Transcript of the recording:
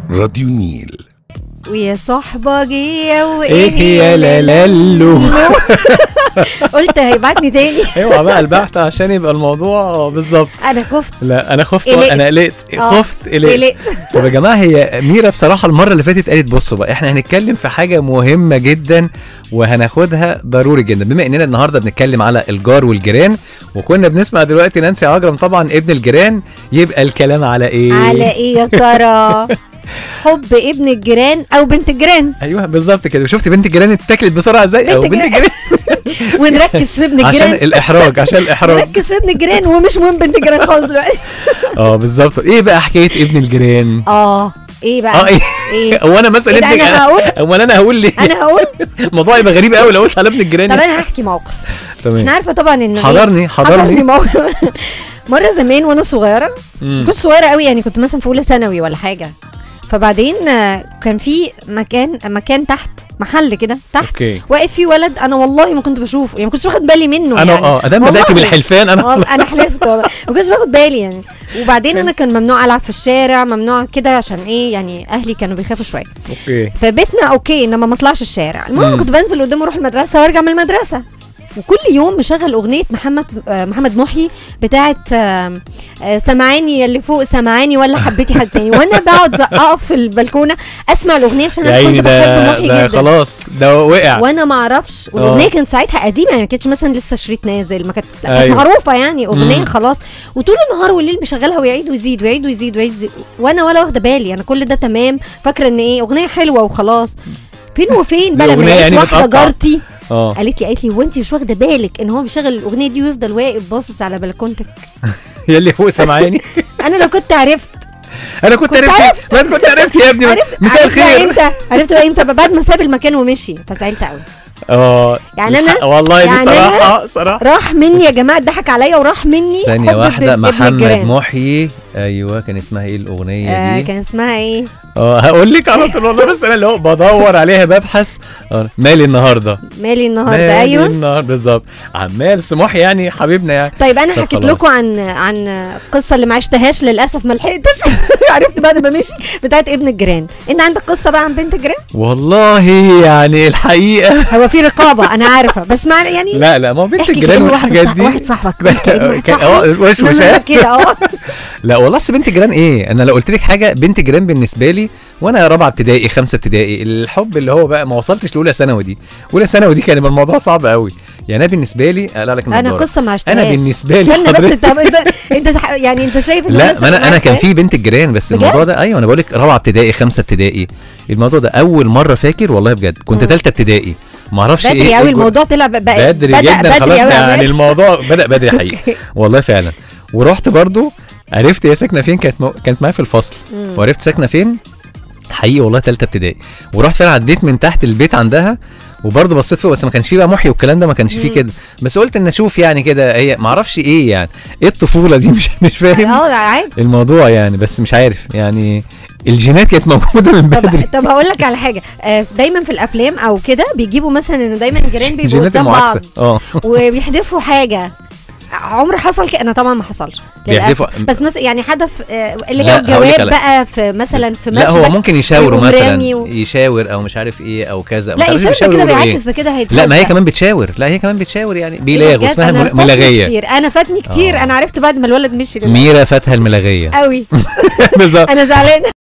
راديو نيل ويا صحبة جيه وايه ايه يا لالالو قلت هيبعتني تاني اوعى بقى البحث عشان يبقى الموضوع بالظبط انا خفت لا انا خفت قلقت. انا قلقت آه، خفت قلقت قلقت طب يا جماعه هي ميرا بصراحه المره اللي فاتت قالت بصوا بقى احنا هنتكلم في حاجه مهمه جدا وهناخدها ضروري جدا بما اننا النهارده بنتكلم على الجار والجيران وكنا بنسمع دلوقتي نانسي عجرم طبعا ابن الجيران يبقى الكلام على ايه على ايه يا ترى حب ابن الجيران او بنت الجيران ايوه بالظبط كده شفت بنت الجيران اتاكلت بسرعه ازاي او بنت بنت الجيران. الجيران ونركز في ابن عشان الجيران الاحراج عشان الاحراج نركز في ابن الجيران ومش مهم بنت الجيران خالص دلوقتي اه بالظبط ايه بقى حكايه ابن الجيران اه ايه بقى اه ايه ايه هو انا مثلا إيه ده، ابنك أنا هقول؟ امال انا هقول ليه انا هقول الموضوع يبقى غريب قوي لو قلت على ابن الجيران طب انا هحكي موقف تمام احنا عارفه طبعا ان إيه؟ حضرني حضرني موقف مره زمان وانا صغيره مم. كنت صغيره قوي يعني كنت مثلا في اولى ثانوي ولا حاجه فبعدين آه، كان في مكان مكان تحت محل كده تحت اوكي واقف فيه ولد انا والله ما كنت بشوفه يعني ما كنتش واخد بالي منه انا يعني اه ادام والله. بدات بالحلفان انا والله انا حلفت والله ما كنتش باخد بالي يعني وبعدين انا كان ممنوع العب في الشارع ممنوع كده عشان ايه يعني اهلي كانوا بيخافوا شويه اوكي فبيتنا اوكي انما ما اطلعش الشارع المهم مم. كنت بنزل قدام اروح المدرسه وارجع من المدرسه وكل يوم مشغل اغنيه محمد آه، محمد محي بتاعه آه، آه، سمعاني اللي فوق سمعاني ولا حبيتي حد تاني وانا بقعد اقف في البلكونه اسمع الاغنيه عشان يا انا عيني كنت بحب ده محي ده جدا خلاص ده وقع وانا ما اعرفش والاغنيه كانت ساعتها قديمه يعني ما كانتش مثلا لسه شريط نازل ما كانت لا، كانت أيوة. معروفه يعني اغنيه مم. خلاص وطول النهار والليل مشغلها ويعيد ويزيد ويعيد ويزيد ويعيد ويزيد وانا ولا واخده بالي انا كل ده تمام فاكره ان ايه اغنيه حلوه وخلاص فين وفين بقى لما الأغنية لقيت يعني واحده بتقطع. جارتي اه قالت لي قالت لي وانت مش واخده بالك ان هو بيشغل الاغنيه دي ويفضل واقف باصص على بلكونتك هي اللي فوق سامعاني انا لو كنت عرفت انا كنت كنت عرفت ما انت كنت عرفت يا ابني عرفت مساء عرفت بقى الخير امتى عرفت بقى امتى بعد ما ساب المكان ومشي فزعلت قوي اه يعني أنا- الحق- والله دي يعني صراحه صراحه راح مني يا جماعه ضحك عليا وراح مني ثانية حب واحدة ابن- ابن محمد الجيران. محيي ايوه كان اسمها ايه الاغنية آه دي؟ كان اسمها ايه اه هقول لك على طول والله بس انا اللي هو بدور عليها ببحث آه، مالي النهارده مالي النهارده مالي ايوه النهارده بالظبط عمال سموح يعني حبيبنا يعني طيب انا طب حكيت خلاص. لكم عن عن القصه اللي ما عشتهاش للاسف ما لحقتش عرفت بعد ما مشي بتاعت ابن الجيران انت عندك قصه بقى عن بنت الجيران والله يعني الحقيقة هو في رقابه انا عارفه بس مع يعني لا لا ما هو بنت احكي الجيران كأنه واحد والحاجات صح- دي واحد صاحبك كأنه واحد كان- اه صاحبي وش وش إنما كده اه لا والله اصل بنت جيران ايه انا لو قلت لك حاجه بنت جيران بالنسبه لي وانا رابعه ابتدائي خمسه ابتدائي الحب اللي هو بقى ما وصلتش لاولى ثانوي دي اولى ثانوي دي كان يبقى الموضوع صعب قوي يعني انا بالنسبه لي لا لك انا قصه ما عشتهاش انا بالنسبه لي استنى بس حضرتك- انت انت انت صح- يعني انت شايف إن لا لسه ما انا ما انا كان عشتهاش؟ في بنت الجيران بس بجد؟ الموضوع ده ايوه انا بقول لك رابعه ابتدائي خمسه ابتدائي الموضوع ده اول مره فاكر والله بجد كنت مم. ثالثه ابتدائي ما اعرفش ايه بدري إيه قوي الجو- الموضوع طلع ب- بقى بدري بدأ جدا خلاص أوي يعني عمال. الموضوع بدا بدري حقيقي والله فعلا ورحت برضو عرفت هي ساكنه فين كانت مو... كانت معايا في الفصل مم. وعرفت ساكنه فين حقيقي والله ثالثه ابتدائي ورحت فعلا عديت من تحت البيت عندها وبرضه بصيت فوق بس ما كانش فيه بقى محي والكلام ده ما كانش فيه مم. كده بس قلت ان اشوف يعني كده هي ما اعرفش ايه يعني ايه الطفوله دي مش مش فاهم اه ده عادي الموضوع يعني بس مش عارف يعني الجينات كانت موجوده من بدري طب طب هقول لك على حاجه آه، دايما في الافلام او كده بيجيبوا مثلا ان دايما الجيران بيبقوا الجينات قدام بعض المعاكسه اه وبيحدفوا حاجه عمر حصل كده انا طبعا ما حصلش للاسف بيحدفوا- بس مثلا يعني حدف آه، اللي لا، هو هقول لك الجواب على- بقى في مثلا في لا هو مشبك ممكن يشاوروا ويقوم مثلا رامي و- يشاور او مش عارف ايه او كذا لا مش عارف يشوف بيشاوروا كده يقولوا إيه. بيعكس ده كده هيتهزق لا ما هي كمان بتشاور لا هي كمان بتشاور يعني بيلاغوا بجد اسمها أنا مل- فاتني ملاغيه كتير انا فاتني كتير آه. انا عرفت بعد ما الولد مشي ميرا فتها الملاغيه قوي بالظبط انا زعلانه